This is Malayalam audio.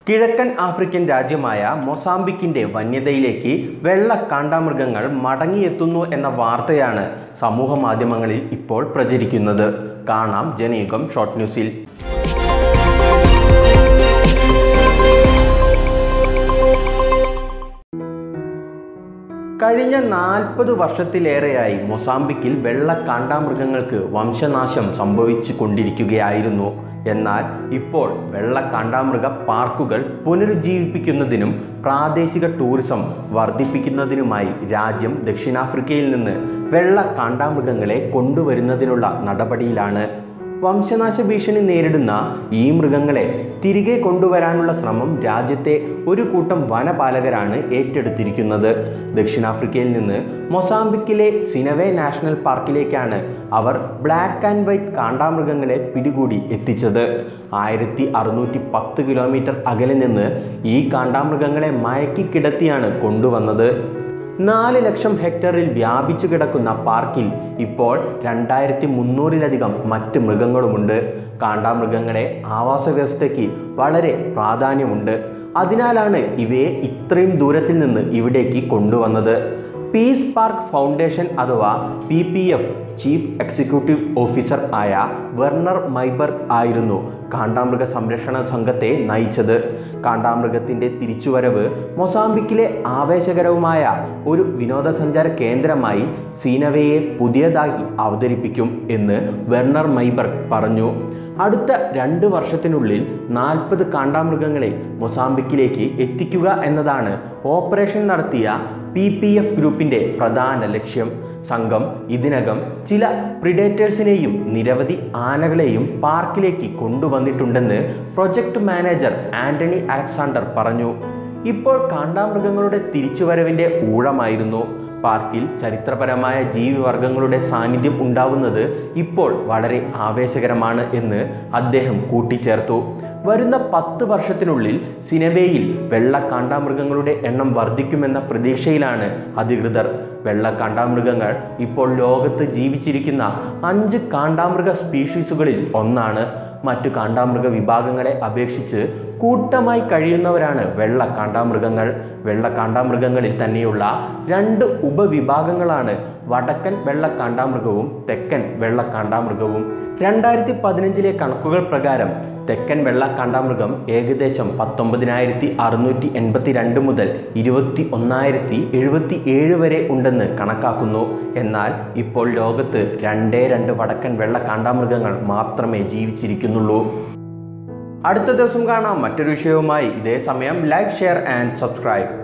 കിഴക്കൻ ആഫ്രിക്കൻ രാജ്യമായ മൊസാംബിക്കിന്റെ വന്യതയിലേക്ക് വെള്ള കാണ്ടാമൃഗങ്ങൾ മടങ്ങിയെത്തുന്നു എന്ന വാർത്തയാണ് സമൂഹ മാധ്യമങ്ങളിൽ ഇപ്പോൾ പ്രചരിക്കുന്നത് കാണാം ജനയുഗം ഷോർട്ട് ന്യൂസിൽ കഴിഞ്ഞ നാൽപ്പത് വർഷത്തിലേറെയായി മൊസാംബിക്കിൽ വെള്ള കാണ്ടാമൃഗങ്ങൾക്ക് വംശനാശം സംഭവിച്ചു കൊണ്ടിരിക്കുകയായിരുന്നു എന്നാൽ ഇപ്പോൾ വെള്ള കാണ്ടാമൃഗ പാർക്കുകൾ പുനരുജ്ജീവിപ്പിക്കുന്നതിനും പ്രാദേശിക ടൂറിസം വർദ്ധിപ്പിക്കുന്നതിനുമായി രാജ്യം ദക്ഷിണാഫ്രിക്കയിൽ നിന്ന് വെള്ള കാണ്ടാമൃഗങ്ങളെ കൊണ്ടുവരുന്നതിനുള്ള നടപടിയിലാണ് വംശനാശ ഭീഷണി നേരിടുന്ന ഈ മൃഗങ്ങളെ തിരികെ കൊണ്ടുവരാനുള്ള ശ്രമം രാജ്യത്തെ ഒരു കൂട്ടം വനപാലകരാണ് ഏറ്റെടുത്തിരിക്കുന്നത് ദക്ഷിണാഫ്രിക്കയിൽ നിന്ന് മൊസാംബിക്കിലെ സിനവേ നാഷണൽ പാർക്കിലേക്കാണ് അവർ ബ്ലാക്ക് ആൻഡ് വൈറ്റ് കാണ്ടാമൃഗങ്ങളെ പിടികൂടി എത്തിച്ചത് ആയിരത്തി അറുന്നൂറ്റി പത്ത് കിലോമീറ്റർ അകലെ നിന്ന് ഈ കാണ്ടാമൃഗങ്ങളെ മയക്കി കിടത്തിയാണ് കൊണ്ടുവന്നത് നാല് ലക്ഷം ഹെക്ടറിൽ വ്യാപിച്ചു കിടക്കുന്ന പാർക്കിൽ ഇപ്പോൾ രണ്ടായിരത്തി മുന്നൂറിലധികം മറ്റ് മൃഗങ്ങളുമുണ്ട് കാണ്ടാമൃഗങ്ങളെ ആവാസ വ്യവസ്ഥയ്ക്ക് വളരെ പ്രാധാന്യമുണ്ട് അതിനാലാണ് ഇവയെ ഇത്രയും ദൂരത്തിൽ നിന്ന് ഇവിടേക്ക് കൊണ്ടുവന്നത് പീസ് പാർക്ക് ഫൗണ്ടേഷൻ അഥവാ P P F chief executive officer ആയ വെർണർ മൈബർഗ് ആയിരുന്നു കാണ്ടാമൃഗ സംരക്ഷണ സംഘത്തെ നയിച്ചത് കാണ്ടാമൃഗത്തിൻ്റെ തിരിച്ചുവരവ് മൊസാംബിക്കിലെ ആവേശകരവുമായ ഒരു വിനോദസഞ്ചാര കേന്ദ്രമായി സീനവയെ പുതിയതായി അവതരിപ്പിക്കും എന്ന് വെർണർ മൈബർഗ് പറഞ്ഞു അടുത്ത രണ്ട് വർഷത്തിനുള്ളിൽ നാൽപ്പത് കാണ്ടാമൃഗങ്ങളെ മൊസാംബിക്കിലേക്ക് എത്തിക്കുക എന്നതാണ് ഓപ്പറേഷൻ നടത്തിയ പി പി എഫ് ഗ്രൂപ്പിൻ്റെ പ്രധാന ലക്ഷ്യം സംഘം ഇതിനകം ചില പ്രിഡേറ്റേഴ്സിനെയും നിരവധി ആനകളെയും പാർക്കിലേക്ക് കൊണ്ടുവന്നിട്ടുണ്ടെന്ന് പ്രൊജക്ട് മാനേജർ ആന്റണി അലക്സാണ്ടർ പറഞ്ഞു ഇപ്പോൾ കാണ്ടാമൃഗങ്ങളുടെ തിരിച്ചുവരവിൻ്റെ ഊഴമായിരുന്നു പാർക്കിൽ ചരിത്രപരമായ ജീവിവർഗങ്ങളുടെ സാന്നിധ്യം ഉണ്ടാവുന്നത് ഇപ്പോൾ വളരെ ആവേശകരമാണ് എന്ന് അദ്ദേഹം കൂട്ടിച്ചേർത്തു വരുന്ന പത്ത് വർഷത്തിനുള്ളിൽ സിനവയിൽ വെള്ള കാണ്ടാമൃഗങ്ങളുടെ എണ്ണം വർദ്ധിക്കുമെന്ന പ്രതീക്ഷയിലാണ് അധികൃതർ വെള്ള കാണ്ടാമൃഗങ്ങൾ ഇപ്പോൾ ലോകത്ത് ജീവിച്ചിരിക്കുന്ന അഞ്ച് കാണ്ടാമൃഗ സ്പീഷീസുകളിൽ ഒന്നാണ് മറ്റു കാണ്ടാമൃഗ വിഭാഗങ്ങളെ അപേക്ഷിച്ച് കൂട്ടമായി കഴിയുന്നവരാണ് വെള്ള കാണ്ടാമൃഗങ്ങൾ വെള്ള കാണ്ടാമൃഗങ്ങളിൽ തന്നെയുള്ള രണ്ട് ഉപവിഭാഗങ്ങളാണ് വടക്കൻ വെള്ള കാണ്ടാമൃഗവും തെക്കൻ വെള്ള കാണ്ടാമൃഗവും രണ്ടായിരത്തി പതിനഞ്ചിലെ കണക്കുകൾ പ്രകാരം തെക്കൻ വെള്ള കാണ്ടാമൃഗം ഏകദേശം പത്തൊമ്പതിനായിരത്തി അറുന്നൂറ്റി എൺപത്തി രണ്ട് മുതൽ ഇരുപത്തി ഒന്നായിരത്തി എഴുപത്തി ഏഴ് വരെ ഉണ്ടെന്ന് കണക്കാക്കുന്നു എന്നാൽ ഇപ്പോൾ ലോകത്ത് രണ്ടേ രണ്ട് വടക്കൻ വെള്ള കാണ്ടാമൃഗങ്ങൾ മാത്രമേ ജീവിച്ചിരിക്കുന്നുള്ളൂ അടുത്ത ദിവസം കാണാം മറ്റൊരു വിഷയവുമായി ഇതേ സമയം ലൈക്ക് ഷെയർ ആൻഡ് സബ്സ്ക്രൈബ്